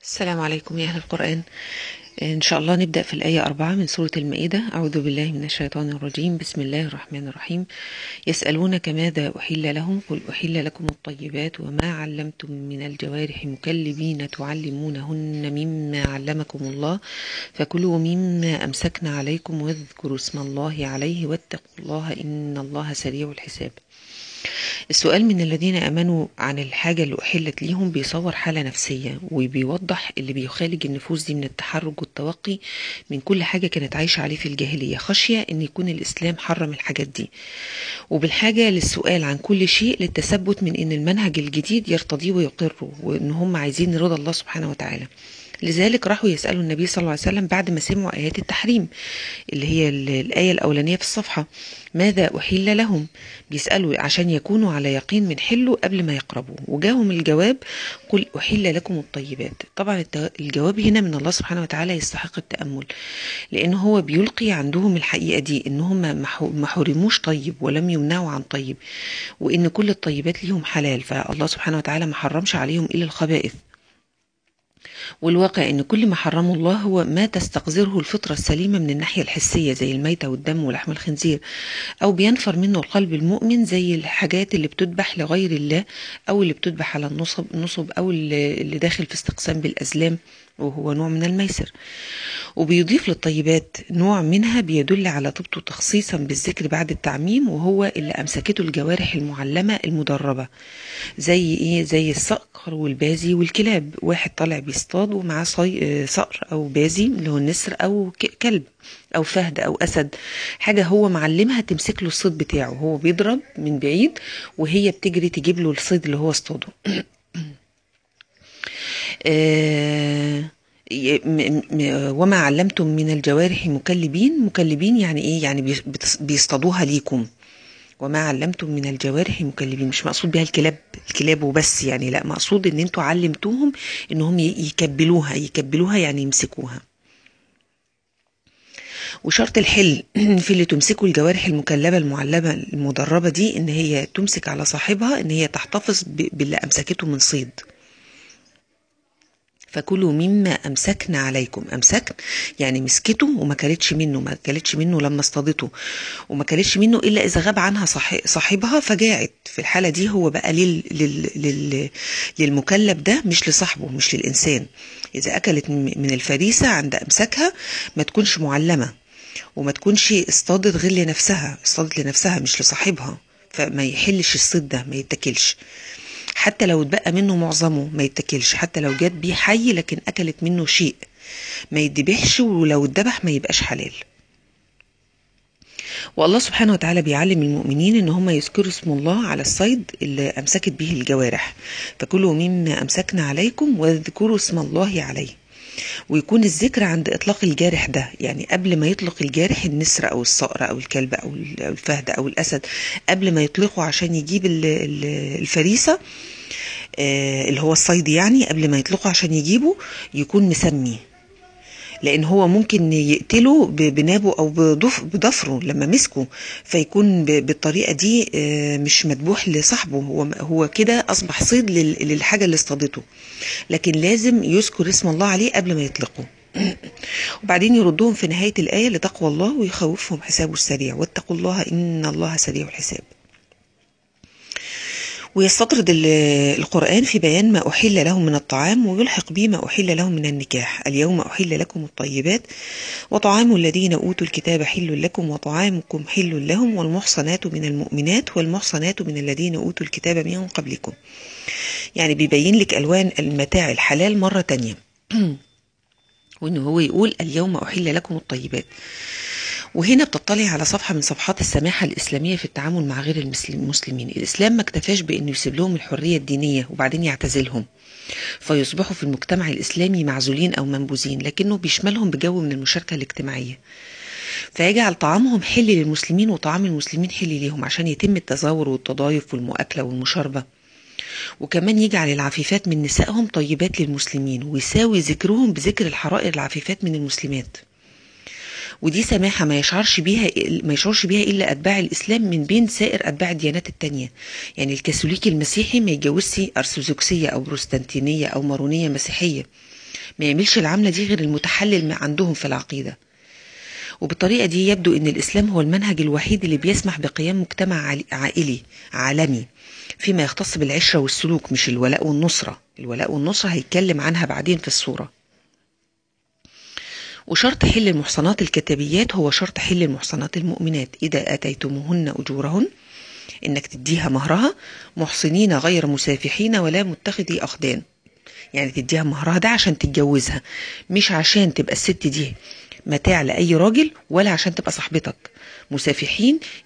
السلام عليكم يا أهل القرآن إن شاء الله نبدأ في الآية أربعة من سورة المائدة أعوذ بالله من الشيطان الرجيم بسم الله الرحمن الرحيم يسألونك ماذا أحل لهم قل أحل لكم الطيبات وما علمتم من الجوارح مكلبين تعلمونهن مما علمكم الله فكلوا مما أمسكنا عليكم واذكروا اسم الله عليه واتقوا الله إن الله سريع الحساب السؤال من الذين امنوا عن الحاجه اللي احلت ليهم بيصور حاله نفسيه وبيوضح اللي بيخالج النفوس دي من التحرج والتوقي من كل حاجه كانت عايشه عليه في الجاهليه خشيه ان يكون الاسلام حرم الحاجات دي وبالحاجه للسؤال عن كل شيء للتثبت من ان المنهج الجديد يرتضيه ويقره وان هم عايزين رضا الله سبحانه وتعالى لذلك راحوا يسألوا النبي صلى الله عليه وسلم بعد ما سمعوا آيات التحريم اللي هي الآية الأولانية في الصفحة ماذا أحل لهم بيسألوا عشان يكونوا على يقين من حله قبل ما يقربوا وجاهم الجواب قل أحل لكم الطيبات طبعا الجواب هنا من الله سبحانه وتعالى يستحق التأمل لأن هو بيلقي عندهم الحقيقة دي إنهم ما حرموش طيب ولم يمنعوا عن طيب وإن كل الطيبات ليهم حلال فالله سبحانه وتعالى ما حرمش عليهم إلا الخبائث والواقع ان كل ما حرمه الله هو ما تستقذره الفطره السليمه من الناحيه الحسيه زي الميته والدم ولحم الخنزير او بينفر منه القلب المؤمن زي الحاجات اللي بتذبح لغير الله او اللي بتذبح على النصب نصب او اللي داخل في استقسام بالازلام وهو نوع من الميسر وبيضيف للطيبات نوع منها بيدل على طبطه تخصيصا بالذكر بعد التعميم وهو اللي أمسكته الجوارح المعلمة المدربة زي إيه زي الصقر والبازي والكلاب واحد طالع بيصطاد ومعاه صقر أو بازي اللي هو النسر أو كلب أو فهد أو أسد حاجة هو معلمها تمسك له الصيد بتاعه هو بيضرب من بعيد وهي بتجري تجيب له الصيد اللي هو اصطاده آه وما علمتم من الجوارح مكلبين مكلبين يعني ايه يعني بيصطادوها ليكم وما علمتم من الجوارح مكلبين مش مقصود بها الكلاب الكلاب وبس يعني لا مقصود ان انتوا علمتوهم انهم يكبلوها يكبلوها يعني يمسكوها وشرط الحل في اللي تمسكوا الجوارح المكلبة المعلبة المدربة دي ان هي تمسك على صاحبها ان هي تحتفظ باللي امسكته من صيد فكلوا مما امسكنا عليكم امسكن يعني مسكته وما كلتش منه ما كلتش منه لما اصطادته وما كلتش منه الا اذا غاب عنها صاحبها فجاعت في الحاله دي هو بقى لل لل لل للمكلب ده مش لصاحبه مش للانسان اذا اكلت من الفريسه عند امسكها ما تكونش معلمه وما تكونش اصطادت غير لنفسها اصطادت لنفسها مش لصاحبها فما يحلش الصيد ده ما يتاكلش حتى لو اتبقى منه معظمه ما يتاكلش حتى لو جات بيه حي لكن اكلت منه شيء ما يتذبحش ولو اتذبح ما يبقاش حلال والله سبحانه وتعالى بيعلم المؤمنين ان هم يذكروا اسم الله على الصيد اللي امسكت به الجوارح فكلوا مما امسكنا عليكم واذكروا اسم الله عليه ويكون الذكر عند اطلاق الجارح ده يعني قبل ما يطلق الجارح النسر او الصقر او الكلب او الفهد او الاسد قبل ما يطلقه عشان يجيب الفريسه اللي هو الصيد يعني قبل ما يطلقه عشان يجيبه يكون مسمي لان هو ممكن يقتله بنابه او بضفره لما مسكه فيكون بالطريقه دي مش مذبوح لصاحبه هو هو كده اصبح صيد للحاجه اللي اصطادته لكن لازم يذكر اسم الله عليه قبل ما يطلقه وبعدين يردهم في نهايه الايه لتقوى الله ويخوفهم حسابه السريع واتقوا الله ان الله سريع الحساب ويستطرد القرآن في بيان ما أحل لهم من الطعام ويلحق به ما أحل لهم من النكاح اليوم أحل لكم الطيبات وطعام الذين أوتوا الكتاب حل لكم وطعامكم حل لهم والمحصنات من المؤمنات والمحصنات من الذين أوتوا الكتاب من قبلكم يعني بيبين لك ألوان المتاع الحلال مرة تانية وإنه هو يقول اليوم أحل لكم الطيبات وهنا بتطلع على صفحة من صفحات السماحة الإسلامية في التعامل مع غير المسلمين الإسلام ما اكتفاش بأنه يسيب لهم الحرية الدينية وبعدين يعتزلهم فيصبحوا في المجتمع الإسلامي معزولين أو منبوذين لكنه بيشملهم بجو من المشاركة الاجتماعية فيجعل طعامهم حل للمسلمين وطعام المسلمين حل ليهم عشان يتم التزاور والتضايف والمؤاكلة والمشاربة وكمان يجعل العفيفات من نسائهم طيبات للمسلمين ويساوي ذكرهم بذكر الحرائر العفيفات من المسلمات ودي سماحة ما يشعرش بيها ما يشعرش بيها إلا أتباع الإسلام من بين سائر أتباع الديانات التانية يعني الكاثوليكي المسيحي ما يتجوزش أرثوذكسية أو بروستانتينية أو مارونية مسيحية ما يعملش العملة دي غير المتحلل ما عندهم في العقيدة وبالطريقة دي يبدو أن الإسلام هو المنهج الوحيد اللي بيسمح بقيام مجتمع عائلي عالمي فيما يختص بالعشرة والسلوك مش الولاء والنصرة الولاء والنصرة هيتكلم عنها بعدين في الصورة وشرط حل المحصنات الكتابيات هو شرط حل المحصنات المؤمنات إذا آتيتموهن أجورهن إنك تديها مهرها محصنين غير مسافحين ولا متخذي أخدان يعني تديها مهرها ده عشان تتجوزها مش عشان تبقى الست دي متاع لأي راجل ولا عشان تبقى صاحبتك مسافحين